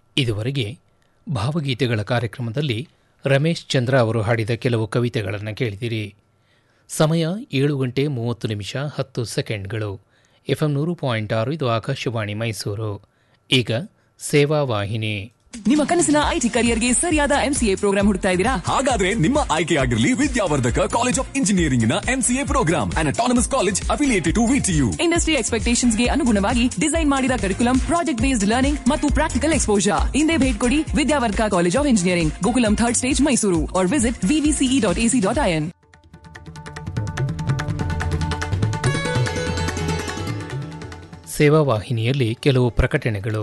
ಇದುವರೆಗೆ ಭಾವಗೀತೆಗಳ ಕಾರ್ಯಕ್ರಮದಲ್ಲಿ ರಮೇಶ್ ಚಂದ್ರ ಅವರು ಹಾಡಿದ ಕೆಲವು ಕವಿತೆಗಳನ್ನು ಕೇಳಿದಿರಿ ಸಮಯ ಏಳು ಗಂಟೆ ಮೂವತ್ತು ನಿಮಿಷ ಹತ್ತು ಸೆಕೆಂಡ್ಗಳು ಎಫ್ಎಂ ನೂರು ಪಾಯಿಂಟ್ ಆರು ಇದು ಆಕಾಶವಾಣಿ ಮೈಸೂರು ಈಗ ಸೇವಾ ವಾಹಿನಿ ನಿಮ್ಮ ಕನಸಿನ ಐಟಿ ಕರಿಯರ್ಗೆ ಸರಿಯಾದ ಎಂಸಿಎ ಪ್ರೋಗ್ರಾಂ ಹುಡುಕ್ತಾ ಇದ್ದೀರಾ ಹಾಗಾದ್ರೆ ನಿಮ್ಮ ಆಯ್ಕೆಯಾಗಿರಲಿ ವಿದ್ಯಾವರ್ಧಕ ಕಾಲೇಜ್ ಆಫ್ ಇಂಜಿನಿಯರಿಂಗ್ ನ MCA program and autonomous college affiliated to VTU industry expectations ಗೆ ಅನುಗುಣವಾಗಿ ಡಿಸೈನ್ ಮಾಡಿದ ಕರಿಕುಲಂ ಪ್ರಾಜೆಕ್ಟ್ ಬೇಸ್ಡ್ ಲರ್ನಿಂಗ್ ಮತ್ತು ಪ್ರಾಕ್ಟಿಕಲ್ ಎಕ್ಸ್ಪೋಜರ್ ಹಿಂದೆ ಭೇಟಿ ಕೊಡಿ Vidyavardhaka college of engineering Gokulam third stage Mysuru or visit VVCE dot AC dot IN ಸೇವಾ ವಾಹಿನಿಯಲ್ಲಿ ಕೆಲವು ಪ್ರಕಟಣೆಗಳು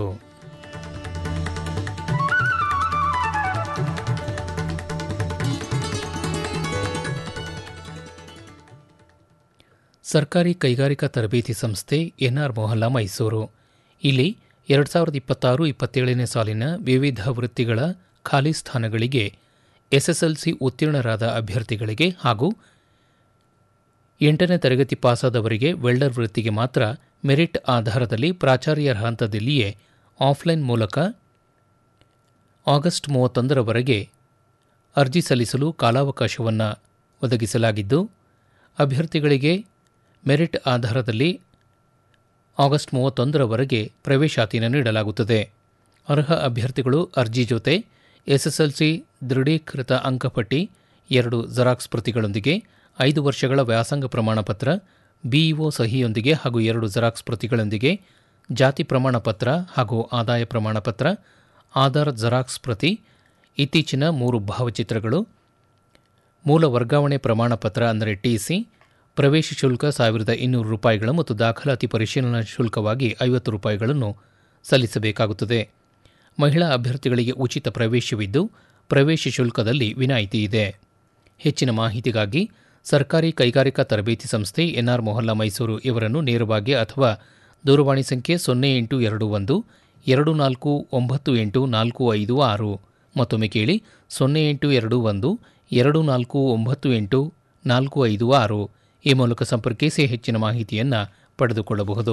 ಸರ್ಕಾರಿ ಕೈಗಾರಿಕಾ ತರಬೇತಿ ಸಂಸ್ಥೆ ಎನ್ಆರ್ ಮೊಹಲ್ಲಾ ಮೈಸೂರು ಇಲ್ಲಿ ಎರಡು ಸಾವಿರದ ಇಪ್ಪತ್ತಾರು ಇಪ್ಪತ್ತೇಳನೇ ಸಾಲಿನ ವಿವಿಧ ವೃತ್ತಿಗಳ ಖಾಲಿ ಸ್ಥಾನಗಳಿಗೆ ಎಸ್ಎಸ್ಎಲ್ಸಿ ಉತ್ತೀರ್ಣರಾದ ಅಭ್ಯರ್ಥಿಗಳಿಗೆ ಹಾಗೂ ಎಂಟನೇ ತರಗತಿ ಪಾಸಾದವರಿಗೆ ವೆಲ್ಡರ್ ವೃತ್ತಿಗೆ ಮಾತ್ರ ಮೆರಿಟ್ ಆಧಾರದಲ್ಲಿ ಪ್ರಾಚಾರ್ಯರ ಹಂತದಲ್ಲಿಯೇ ಆಫ್ಲೈನ್ ಮೂಲಕ ಆಗಸ್ಟ್ ಮೂವತ್ತೊಂದರವರೆಗೆ ಅರ್ಜಿ ಸಲ್ಲಿಸಲು ಕಾಲಾವಕಾಶವನ್ನು ಒದಗಿಸಲಾಗಿದ್ದು ಅಭ್ಯರ್ಥಿಗಳಿಗೆ ಮೆರಿಟ್ ಆಧಾರದಲ್ಲಿ ಆಗಸ್ಟ್ ಮೂವತ್ತೊಂದರವರೆಗೆ ಪ್ರವೇಶಾತಿನ ನೀಡಲಾಗುತ್ತದೆ ಅರ್ಹ ಅಭ್ಯರ್ಥಿಗಳು ಅರ್ಜಿ ಜೊತೆ ಎಸ್ಎಸ್ಎಲ್ಸಿ ದೃಢೀಕೃತ ಅಂಕಪಟ್ಟಿ ಎರಡು ಜೆರಾಕ್ಸ್ ಪ್ರತಿಗಳೊಂದಿಗೆ ಐದು ವರ್ಷಗಳ ವ್ಯಾಸಂಗ ಪ್ರಮಾಣಪತ್ರ ಬಿಇಒ ಸಹಿಯೊಂದಿಗೆ ಹಾಗೂ ಎರಡು ಜೆರಾಕ್ಸ್ ಪ್ರತಿಗಳೊಂದಿಗೆ ಜಾತಿ ಪ್ರಮಾಣಪತ್ರ ಹಾಗೂ ಆದಾಯ ಪ್ರಮಾಣಪತ್ರ ಆಧಾರ್ ಜೆರಾಕ್ಸ್ ಪ್ರತಿ ಇತ್ತೀಚಿನ ಮೂರು ಭಾವಚಿತ್ರಗಳು ಮೂಲ ವರ್ಗಾವಣೆ ಪ್ರಮಾಣಪತ್ರ ಅಂದರೆ ಟಿಸಿ ಪ್ರವೇಶ ಶುಲ್ಕ ಸಾವಿರದ ಇನ್ನೂರು ರೂಪಾಯಿಗಳು ಮತ್ತು ದಾಖಲಾತಿ ಪರಿಶೀಲನಾ ಶುಲ್ಕವಾಗಿ ಐವತ್ತು ರೂಪಾಯಿಗಳನ್ನು ಸಲ್ಲಿಸಬೇಕಾಗುತ್ತದೆ ಮಹಿಳಾ ಅಭ್ಯರ್ಥಿಗಳಿಗೆ ಉಚಿತ ಪ್ರವೇಶವಿದ್ದು ಪ್ರವೇಶ ಶುಲ್ಕದಲ್ಲಿ ವಿನಾಯಿತಿ ಇದೆ ಹೆಚ್ಚಿನ ಮಾಹಿತಿಗಾಗಿ ಸರ್ಕಾರಿ ಕೈಗಾರಿಕಾ ತರಬೇತಿ ಸಂಸ್ಥೆ ಎನ್ಆರ್ ಮೊಹಲ್ಲಾ ಮೈಸೂರು ಇವರನ್ನು ನೇರವಾಗಿ ಅಥವಾ ದೂರವಾಣಿ ಸಂಖ್ಯೆ ಸೊನ್ನೆ ಎಂಟು ಎರಡು ಒಂದು ಎರಡು ನಾಲ್ಕು ಒಂಬತ್ತು ಎಂಟು ನಾಲ್ಕು ಐದು ಆರು ಮತ್ತೊಮ್ಮೆ ಕೇಳಿ ಸೊನ್ನೆ ಎಂಟು ಎರಡು ಒಂದು ಎರಡು ನಾಲ್ಕು ಒಂಬತ್ತು ಎಂಟು ನಾಲ್ಕು ಐದು ಆರು ಈ ಮೂಲಕ ಸಂಪರ್ಕಿಸಿ ಹೆಚ್ಚಿನ ಮಾಹಿತಿಯನ್ನು ಪಡೆದುಕೊಳ್ಳಬಹುದು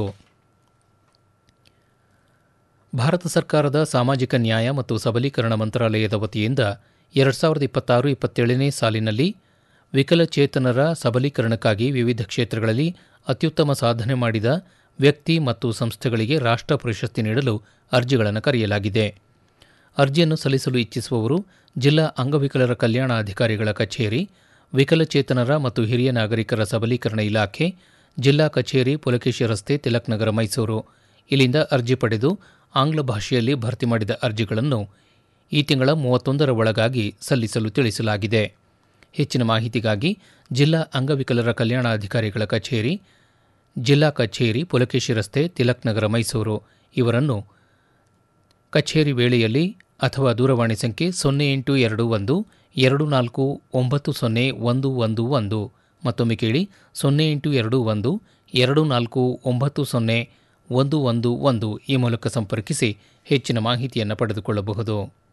ಭಾರತ ಸರ್ಕಾರದ ಸಾಮಾಜಿಕ ನ್ಯಾಯ ಮತ್ತು ಸಬಲೀಕರಣ ಮಂತ್ರಾಲಯದ ವತಿಯಿಂದ ಎರಡು ಸಾವಿರದ ಇಪ್ಪತ್ತಾರು ಇಪ್ಪತ್ತೇಳನೇ ಸಾಲಿನಲ್ಲಿ ವಿಕಲಚೇತನರ ಸಬಲೀಕರಣಕ್ಕಾಗಿ ವಿವಿಧ ಕ್ಷೇತ್ರಗಳಲ್ಲಿ ಅತ್ಯುತ್ತಮ ಸಾಧನೆ ಮಾಡಿದ ವ್ಯಕ್ತಿ ಮತ್ತು ಸಂಸ್ಥೆಗಳಿಗೆ ರಾಷ್ಟ್ರ ಪ್ರಶಸ್ತಿ ನೀಡಲು ಅರ್ಜಿಗಳನ್ನು ಕರೆಯಲಾಗಿದೆ ಅರ್ಜಿಯನ್ನು ಸಲ್ಲಿಸಲು ಇಚ್ಛಿಸುವವರು ಜಿಲ್ಲಾ ಅಂಗವಿಕಲರ ಕಲ್ಯಾಣ ಅಧಿಕಾರಿಗಳ ಕಚೇರಿ ವಿಕಲಚೇತನರ ಮತ್ತು ಹಿರಿಯ ನಾಗರಿಕರ ಸಬಲೀಕರಣ ಇಲಾಖೆ ಜಿಲ್ಲಾ ಕಚೇರಿ ಪುಲಕೇಶಿ ರಸ್ತೆ ತಿಲಕ್ ನಗರ ಮೈಸೂರು ಇಲ್ಲಿಂದ ಅರ್ಜಿ ಪಡೆದು ಆಂಗ್ಲ ಭಾಷೆಯಲ್ಲಿ ಭರ್ತಿ ಮಾಡಿದ ಅರ್ಜಿಗಳನ್ನು ಈ ತಿಂಗಳ ಮೂವತ್ತೊಂದರ ಒಳಗಾಗಿ ಸಲ್ಲಿಸಲು ತಿಳಿಸಲಾಗಿದೆ ಹೆಚ್ಚಿನ ಮಾಹಿತಿಗಾಗಿ ಜಿಲ್ಲಾ ಅಂಗವಿಕಲರ ಕಲ್ಯಾಣಾಧಿಕಾರಿಗಳ ಕಚೇರಿ ಜಿಲ್ಲಾ ಕಚೇರಿ ಪುಲಕೇಶಿ ರಸ್ತೆ ತಿಲಕ್ ನಗರ ಮೈಸೂರು ಇವರನ್ನು ಕಚೇರಿ ವೇಳೆಯಲ್ಲಿ ಅಥವಾ ದೂರವಾಣಿ ಸಂಖ್ಯೆ ಸೊನ್ನೆ ಎಂಟು ಎರಡು ಒಂದು ಎರಡು ನಾಲ್ಕು ಒಂಬತ್ತು ಸೊನ್ನೆ ಒಂದು ಒಂದು ಒಂದು ಮತ್ತೊಮ್ಮೆ ಕೇಳಿ ಸೊನ್ನೆ ಎಂಟು ಎರಡು ಒಂದು ಎರಡು ನಾಲ್ಕು ಒಂಬತ್ತು ಸೊನ್ನೆ ಒಂದು ಒಂದು ಒಂದು ಈ ಮೂಲಕ ಸಂಪರ್ಕಿಸಿ ಹೆಚ್ಚಿನ ಮಾಹಿತಿಯನ್ನು ಪಡೆದುಕೊಳ್ಳಬಹುದು